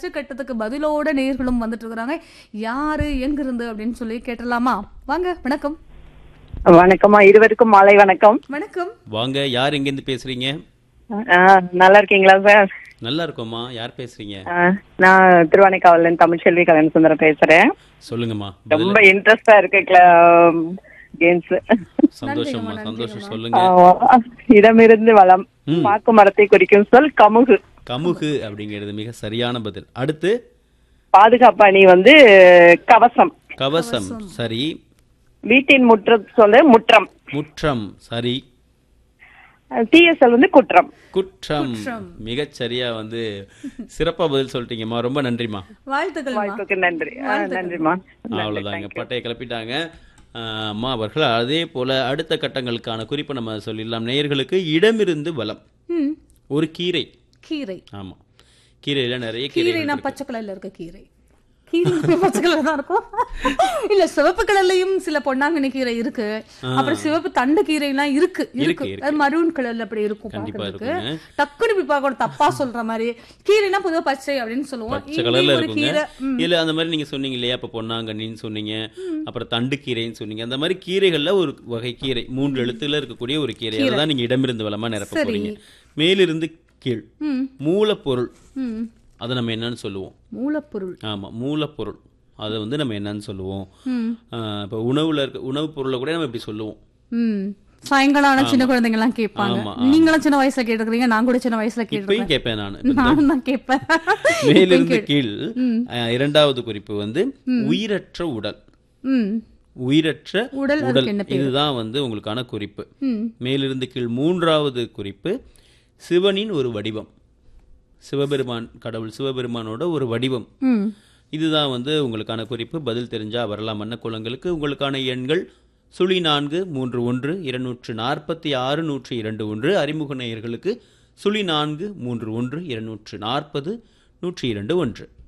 First கட்டத்துக்கு பதிலோட நேர்களும் வந்துட்டு இருக்கிறாங்க யாரு எங்க இருந்து அப்படின்னு சொல்லி கேட்டலாமா வாங்க வணக்கம் வணக்கம்மா இருவருக்கும் மாலை வணக்கம் வணக்கம் வாங்க யார் எங்கேருந்து பேசுறீங்க ஆ, நல்லா இருக்கீங்களா சார் நல்லா இருக்கோம்மா யார் பேசுறீங்க ஆ, நான் திருவானைக்காவல்ல இருந்து தமிழ்ச்செல்வி கல்யாண சுந்தரம் பேசுறேன் சொல்லுங்கம்மா ரொம்ப இன்ட்ரெஸ்டா இருக்கு கேம்ஸ் சந்தோஷம்மா சந்தோஷம் சொல்லுங்க இடமிருந்து வளம் பாக்கு மரத்தை குறிக்கும் சொல் கமுகு கமுகு அப்படிங்கிறது மிக சரியான பதில் அடுத்து பாதுகாப்பு அணி வந்து கவசம் கவசம் சரி வீட்டின் முற்றம் சொல்லு முற்றம் முற்றம் சரி டிஎஸ்எல் வந்து குற்றம் குற்றம் மிகச் சரியா வந்து சிறப்பா பதில் சொல்லிட்டீங்கம்மா ரொம்ப நன்றிம்மா வாழ்த்துக்கள் வாய்ப்புக்கு நன்றி ஆ, நன்றிம்மா அவ்வளவுதாங்க பட்டையை கிளப்பிட்டாங்க ஆஹ் அம்மா அவர்கள் அதே போல அடுத்த கட்டங்களுக்கான குறிப்பை நம்ம சொல்லிடலாம் நேயர்களுக்கு இடமிருந்து வலம் ம் ஒரு கீரை கீரை ஆமா கீரையில நிறைய கீரை கீரைனா பச்சை கலர்ல இருக்க கீரை கீரை பச்சை கலர் தான் இருக்கும் இல்ல சிவப்பு கலர்லயும் சில பொன்னாங்கண்ணி கீரை இருக்கு அப்புறம் சிவப்பு தண்டு கீரை எல்லாம் இருக்கு இருக்கு இருக்கு. அது மரூன் கலர்ல அப்படி இருக்கும் கண்டிப்பா பாக்குறதுக்கு இருக்குங்க. டக்குனு இப்படி பார்க்க தப்பா சொல்ற மாதிரி கீரைனா பொதுவா பச்சை அப்படின்னு சொல்லுவோம் பச்சை இங்கேயும் கலர்ல ஒரு இருக்குங்க கீரை ம், இல்ல அந்த மாதிரி நீங்க சொன்னீங்க இல்லையா இப்ப பொன்னாங்கண்ணின்னு சொன்னீங்க அப்புறம் தண்டு கீரைன்னு சொன்னீங்க அந்த மாதிரி கீரைகள்ல ஒரு வகை கீரை மூன்று எழுத்துல இருக்கக்கூடிய ஒரு கீரை அதுதான் நீங்க இடமிருந்து வளமா நிரப்ப சரி. போறீங்க மேலிருந்து கீழ் ம், மூலப்பொருள் ம். அதை நம்ம என்னன்னு சொல்லுவோம் மூலப்பொருள் ஆமா மூலப்பொருள் அதை வந்து நம்ம என்னன்னு சொல்லுவோம் ம், ஆஹ் இப்ப உணவுல இருக்க உணவுப் பொருளை கூட நம்ம இப்படி சொல்லுவோம் ம். சாயங்காலம் ஆனா சின்ன குழந்தைங்க எல்லாம் கேட்பாங்க ஆமா, நீங்களும் சின்ன வயசுல கேட்டிருக்கீங்க நான் கூட சின்ன வயசுல கேட்டிருக்கேன் இப்பயும் கேட்பேன் நான் நானும் தான் கேட்பேன் மேலிருந்து கீழ் ஆஹ் இரண்டாவது குறிப்பு வந்து உயிரற்ற உடல் ம் உயிரற்ற உடல் உடல் அதுக்கு என்ன பேரு இதுதான் வந்து உங்களுக்கான குறிப்பு ம் மேலிருந்து கீழ் மூன்றாவது குறிப்பு சிவனின் ஒரு வடிவம் சிவபெருமான் கடவுள் சிவபெருமானோட ஒரு வடிவம் ம் இதுதான் வந்து உங்களுக்கான குறிப்பு பதில் தெரிஞ்சா வரலாம் மன்ன குலங்களுக்கு உங்களுக்கான எண்கள் சுழி நான்கு மூன்று ஒன்று இருநூற்று நாற்பத்தி ஆறு நூற்று இரண்டு ஒன்று அறிமுக நேயர்களுக்கு சுழி நான்கு மூன்று ஒன்று இருநூற்று நாற்பது நூற்றி இரண்டு ஒன்று